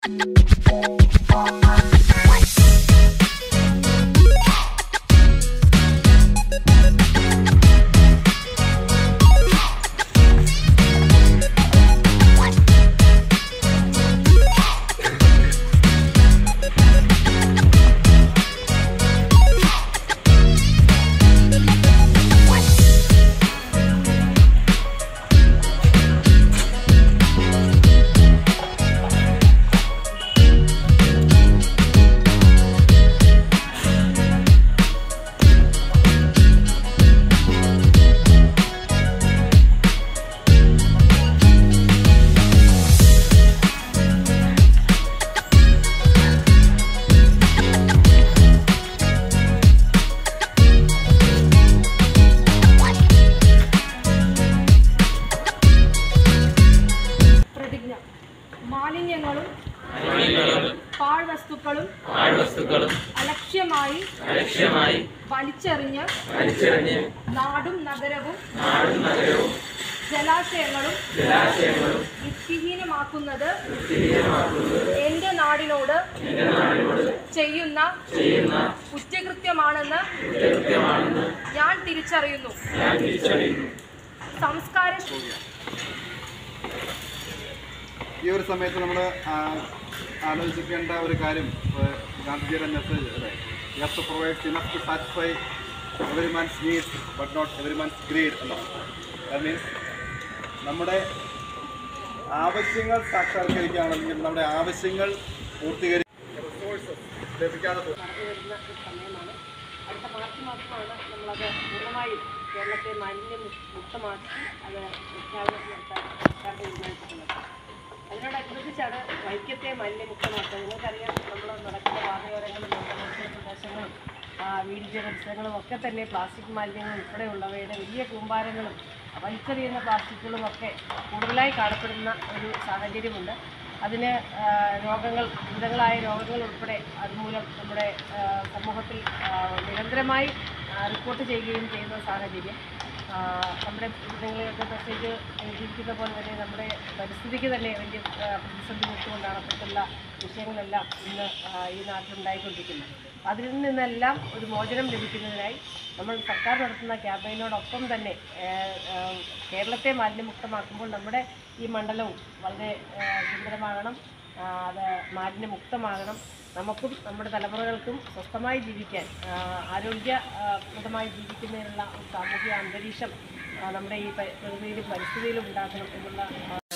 പ്രതിജ്ഞ മാലിന്യങ്ങളും പാഴ്വസ്തുക്കളും ആൾവസ്തുക്കളും അലക്ഷ്യമായി അലക്ഷ്യമായി വലിച്ചെറിഞ്ഞ് വലിച്ചെറിഞ്ഞ് നാടും നഗരവും നാടും നഗരവും ജലാശയങ്ങളും ജലാശയങ്ങളും വൃത്തിഹീനമാക്കുന്നത് എന്റെ നാടിനോട് ചെയ്യുന്ന ചെയ്യുന്ന കുറ്റകൃത്യമാണെന്ന് കുറ്റകൃത്യമാണെന്ന് ഞാൻ തിരിച്ചറിയുന്നു ഞാൻ തിരിച്ചറിയുന്നു സംസ്കാര ഈ ഒരു സമയത്ത് നമ്മൾ ആലോചിക്കേണ്ട ഒരു കാര്യം ഏഹ്, ഗാന്ധിജിയുടെ മെസ്സേജ് അല്ലേ you have to provide enough to satisfy every man's needs but not every man's greed എന്നാണ് ദാറ്റ് മീൻസ് നമ്മുടെ ആവശ്യങ്ങൾ സാക്ഷാത്കരിക്കുകയാണെങ്കിൽ നമ്മുടെ ആവശ്യങ്ങൾ പൂർത്തീകരിക്കുക റിസോഴ്സസ് ലഭിക്കാതെ പോകും നടന്നു വരുന്ന ഒരു സമയമാണ് അടുത്ത മാർച്ച് മാസമാണ് നമ്മളത് പൂർണ്ണമായും കേരളത്തെ മാലിന്യം മുക്തമാക്കി അത് പ്രഖ്യാപനം നടത്താൻ സർക്കാർ തീരുമാനിച്ചിട്ടുള്ളത് അതിനോടനുബന്ധിച്ചാണ് വൈക്കത്തെ മാലിന്യമുക്തമാക്കുക നിങ്ങൾക്കറിയാം നമ്മൾ നടക്കുന്ന പാതയോരങ്ങളും നമ്മുടെ മത്സ്യ പ്രദേശങ്ങളും ആ, വീടിൻ്റെ പരിസരങ്ങളും ഒക്കെ തന്നെ പ്ലാസ്റ്റിക് മാലിന്യങ്ങൾ ഉൾപ്പെടെയുള്ളവയുടെ വലിയ കൂമ്പാരങ്ങളും വലിച്ചെറിയുന്ന പ്ലാസ്റ്റിക്കുകളും ഒക്കെ കൂടുതലായി കാണപ്പെടുന്ന ഒരു സാഹചര്യമുണ്ട് അതിന് ആ, രോഗങ്ങൾ വിവിധങ്ങളായ രോഗങ്ങൾ ഉൾപ്പെടെ അതുമൂലം നമ്മുടെ ആ, സമൂഹത്തിൽ ആ, നിരന്തരമായി ആ, റിപ്പോർട്ട് ചെയ്യുകയും ചെയ്യുന്ന സാഹചര്യം ആ, നമ്മുടെ നിങ്ങളുടെ മെസ്സേജ് എഴുതിയിരിക്കുന്ന പോലെ തന്നെ നമ്മുടെ പരിസ്ഥിതിക്ക് തന്നെ വലിയ ആ, പ്രതിസന്ധി നിൽച്ചുകൊണ്ടാണ് അത്തരത്തിലുള്ള വിഷയങ്ങളെല്ലാം ഇന്ന് ആ, ഈ നാട്ടിലുണ്ടായിക്കൊണ്ടിരിക്കുന്നത് അതിൽ നിന്നെല്ലാം ഒരു മോചനം ലഭിക്കുന്നതിനായി നമ്മൾ സർക്കാർ നടത്തുന്ന ക്യാമ്പയിനോടൊപ്പം തന്നെ ആ, ആ, കേരളത്തെ മാലിന്യമുക്തമാക്കുമ്പോൾ നമ്മുടെ ഈ മണ്ഡലവും വളരെ ആ, സുന്ദരമാകണം ആ, അത് മാലിന്യമുക്തമാകണം നമുക്കും നമ്മുടെ തലമുറകൾക്കും സ്വസ്ഥമായി ജീവിക്കാൻ ആ, ആരോഗ്യപ്രദമായി ജീവിക്കുന്നതിനുള്ള ഒരു സാമൂഹിക അന്തരീക്ഷം ആ, നമ്മുടെ ഈ പ- പ്രകൃതിയിലും പരിസ്ഥിതിയിലും ഉണ്ടാക്കണം എന്നുള്ള ആ,